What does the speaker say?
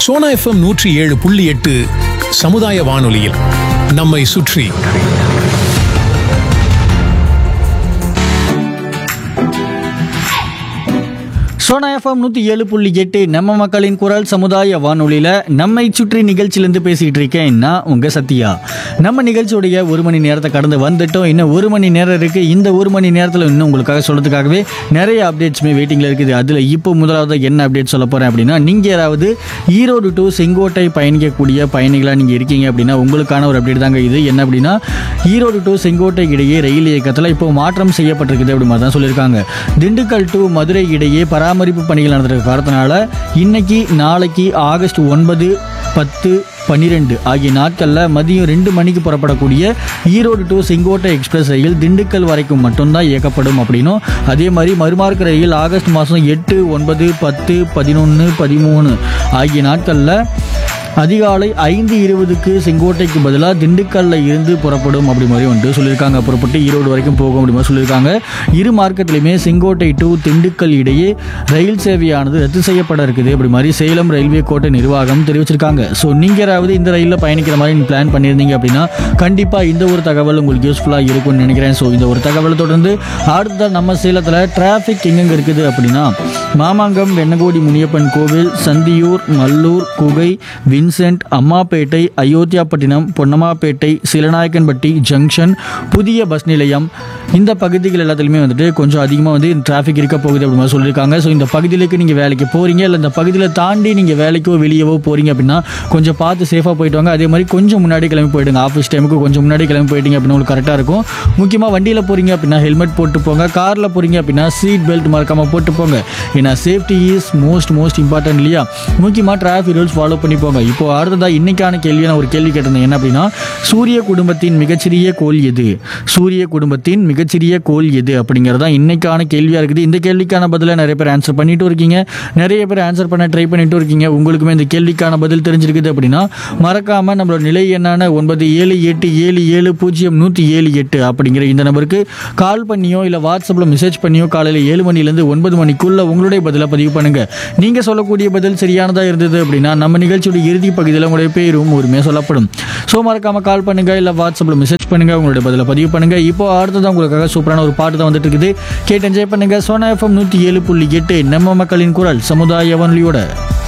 Sona FM நூற்றி ஏழு புள்ளி எட்டு சமுதாய வானொலியில் நம்மை சுற்றி சோனா எஃப்எம் நூற்றி ஏழு புள்ளி எட்டு நம்ம மக்களின் குரல் சமுதாய வானொலியில் நம்மை சுற்றி நிகழ்ச்சியிலேருந்து பேசிக்கிட்டு இருக்கேன் நான் உங்கள் சத்யா நம்ம நிகழ்ச்சியுடைய ஒரு மணி நேரத்தை கடந்து வந்துட்டோம் இன்னும் ஒரு மணி நேரம் இருக்குது இந்த ஒரு மணி நேரத்தில் இன்னும் உங்களுக்காக சொல்கிறதுக்காகவே நிறைய அப்டேட்ஸுமே வெயிட்டிங்கில் இருக்குது அதில் இப்போ முதலாவது என்ன அப்டேட் சொல்ல போகிறேன் அப்படின்னா நீங்கள் யாராவது ஈரோடு டு செங்கோட்டை பயணிக்கக்கூடிய பயணிகளாக நீங்கள் இருக்கீங்க அப்படின்னா உங்களுக்கான ஒரு அப்டேட் தாங்க இது என்ன அப்படின்னா ஈரோடு டு செங்கோட்டை இடையே ரயில் இயக்கத்தில் இப்போ மாற்றம் செய்யப்பட்டிருக்குது அப்படி மாதிரி தான் சொல்லியிருக்காங்க திண்டுக்கல் டு மதுரை இடையே பராமரிப்பு பணிகள் நடந்திருக்க காரணத்தினால இன்னைக்கு நாளைக்கு ஆகஸ்ட் ஒன்பது பத்து பன்னிரெண்டு ஆகிய நாட்களில் மதியம் ரெண்டு மணிக்கு புறப்படக்கூடிய ஈரோடு டு செங்கோட்டை எக்ஸ்பிரஸ் ரயில் திண்டுக்கல் வரைக்கும் மட்டும்தான் இயக்கப்படும் அப்படின்னும் அதே மாதிரி மறுமார்க்க ரயில் ஆகஸ்ட் மாதம் எட்டு ஒன்பது பத்து பதினொன்று பதிமூணு ஆகிய நாட்களில் அதிகாலை ஐந்து இருபதுக்கு செங்கோட்டைக்கு பதிலாக திண்டுக்கல்ல இருந்து புறப்படும் அப்படி மாதிரி வந்துட்டு சொல்லியிருக்காங்க புறப்பட்டு ஈரோடு வரைக்கும் போகும் அப்படி மாதிரி சொல்லியிருக்காங்க இரு மார்க்கெட்லையுமே செங்கோட்டை டு திண்டுக்கல் இடையே ரயில் சேவையானது ரத்து செய்யப்பட இருக்குது அப்படி மாதிரி சேலம் ரயில்வே கோட்டை நிர்வாகம் தெரிவிச்சிருக்காங்க ஸோ நீங்கள் யாராவது இந்த ரயிலில் பயணிக்கிற மாதிரி நீங்கள் பிளான் பண்ணியிருந்தீங்க அப்படின்னா கண்டிப்பாக இந்த ஒரு தகவல் உங்களுக்கு யூஸ்ஃபுல்லாக இருக்கும்னு நினைக்கிறேன் ஸோ இந்த ஒரு தகவலை தொடர்ந்து அடுத்த நம்ம சேலத்தில் டிராஃபிக் எங்கெங்க இருக்குது அப்படின்னா மாமாங்கம் வெண்ணகோடி முனியப்பன் கோவில் சந்தியூர் மல்லூர் குகை வின்சென்ட் அம்மாப்பேட்டை அயோத்தியாப்பட்டினம் பொன்னம்மாப்பேட்டை சிலநாயக்கன்பட்டி ஜங்ஷன் புதிய பஸ் நிலையம் இந்த பகுதிகள் எல்லாத்துலேயுமே வந்துட்டு கொஞ்சம் அதிகமாக வந்து டிராஃபிக் இருக்க போகுது அப்படி மாதிரி சொல்லியிருக்காங்க ஸோ இந்த பகுதியிലേക്ക് நீங்கள் வேலைக்கு போகிறீங்க இல்லை இந்த பகுதியில் தாண்டி நீங்கள் வேலைக்கோ வெளியவோ போகிறீங்க அப்படின்னா கொஞ்சம் பார்த்து சேஃபாக போயிட்டு வாங்க அதே மாதிரி கொஞ்சம் முன்னாடி கிளம்பி போயிடுங்க ஆஃபீஸ் டைமுக்கு கொஞ்சம் முன்னாடி கிளம்பி போயிட்டீங்க அப்படின்னா உங்களுக்கு கரெக்டாக இருக்கும் முக்கியமாக வண்டியில் போகிறீங்க அப்படின்னா ஹெல்மெட் போட்டு போங்க காரில் போகிறீங்க அப்படின்னா சீட் பெல்ட் மறக்காமல் போட்டு போங்க ஏன்னா safety is most most important இல்லையா முக்கியமாக டிராஃபிக் ரூல்ஸ் ஃபாலோ பண்ணி போங்க இப்போ அடுத்ததாக இன்னைக்கான கேள்வி நான் ஒரு கேள்வி கேட்டிருந்தேன் என்ன அப்படின்னா சூரிய குடும்பத்தின் மிகச்சிறிய கோள் எது சூரிய குடும்பத்தின் மிகச்சிறிய கோள் எது அப்படிங்கிறது தான் இன்னைக்கான கேள்வியாக இருக்குது இந்த கேள்விக்கான பதிலை நிறைய பேர் ஆன்சர் பண்ணிட்டு இருக்கீங்க நிறைய பேர் ஆன்சர் பண்ண ட்ரை பண்ணிட்டு இருக்கீங்க உங்களுக்குமே இந்த கேள்விக்கான பதில் தெரிஞ்சிருக்குது அப்படின்னா மறக்காமல் நம்மளோட நிலை என்னான ஒன்பது ஏழு எட்டு ஏழு ஏழு பூஜ்ஜியம் நூற்றி ஏழு எட்டு அப்படிங்கிற இந்த நம்பருக்கு கால் பண்ணியோ இல்லை வாட்ஸ்அப்பில் மெசேஜ் பண்ணியோ காலையில் ஏழு மணிலேருந்து ஒன்பது மணிக்குள்ள உங்களுடைய பதிலை பதிவு பண்ணுங்க நீங்கள் சொல்லக்கூடிய பதில் சரியானதாக இருந்தது அப்படின்னா நம்ம நிகழ்ச்சியோட இறுதி பகுதியில் உங்களுடைய பேரும் உரிமையாக சொல்லப்படும் ஸோ மறக்காமல் கால் பண்ணுங்க இல்லை வாட்ஸ்அப்பில் மெசேஜ் பண்ணுங்க உங்களுடைய பதிலை பதிவு பண்ணுங்க இப்போ அடுத்ததான் உங்களுக்காக சூப்பரான ஒரு பாட்டு தான் வந்துட்டு இருக்குது கேட்டு என்ஜாய் பண்ணுங்க சோனா எஃப்எம் நூற்றி ஏழு புள்ளி எட்டு நம்ம மக்களின் குரல் சமுதாய வானொலியோட